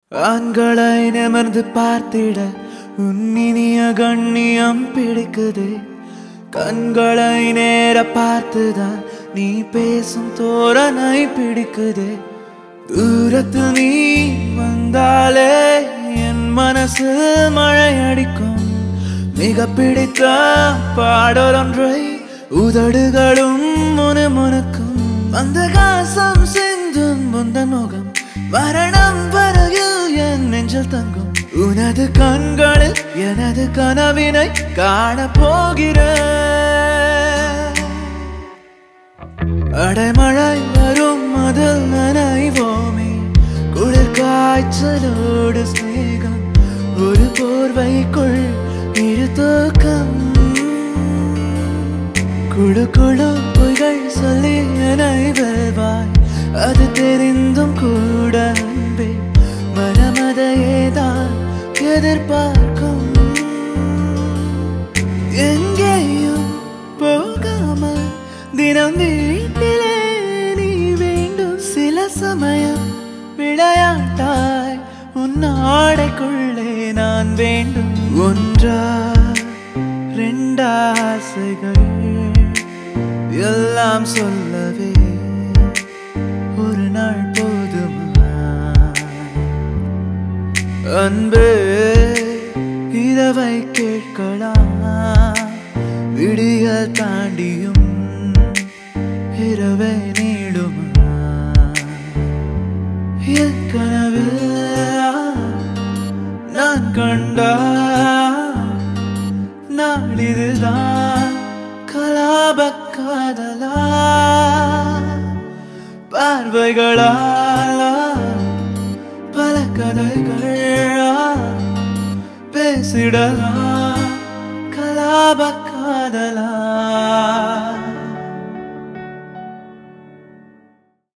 ஆண்களை நிமிர்ந்து பார்த்திட உன்னினிய கண்ணியம் பிடிக்குது கண்களை நேர பார்த்துதான் நீ பேசும் தோரணை பிடிக்குது தூரத்து நீ வந்தாலே என் மனசு மழை அடிக்கும் மிக பிடித்த பாடலொன்றை உதடுகளும் முணுமுணுக்கும் அந்த காசம் சிந்தும் முந்தன் முகம் மரணம் வரையில் என் நெஞ்சில் தங்கும் உனது கண்களில் எனது கனவினை காணப் போகிறேன் அடைமழை வரும் அதில் நனைவோமே குளிர் காய்ச்சலோடு சிநேகம் ஒரு போர்வைக்குள் இரு தூக்கம் குழு குழு பொய்கள் சொல்லி என்னை வெல்வாய் அது தெரிந்தும் கூட அன்பே மனமதையேதான் எதிர்பார்க்கும் எங்கேயும் போகாமல் தினம் வீட்டிலே நீ வேண்டும் சில சமயம் விளையாட்டாய் உன் ஆடைக்குள்ளே நான் வேண்டும் ஒன்றா ரெண்டாசைகள் எல்லாம் சொல்லவே ஒரு நாள் போதுமா அன்பு இரவை கேட்கலாம் விடியல் தாண்டியும் இரவை நீடுமா என் கனவில் நான் கண்டா நாளிதுதான் கலாப காதலா பார்வைகளால் பல கதைகள் பேசிடலாம் கலாப காதலா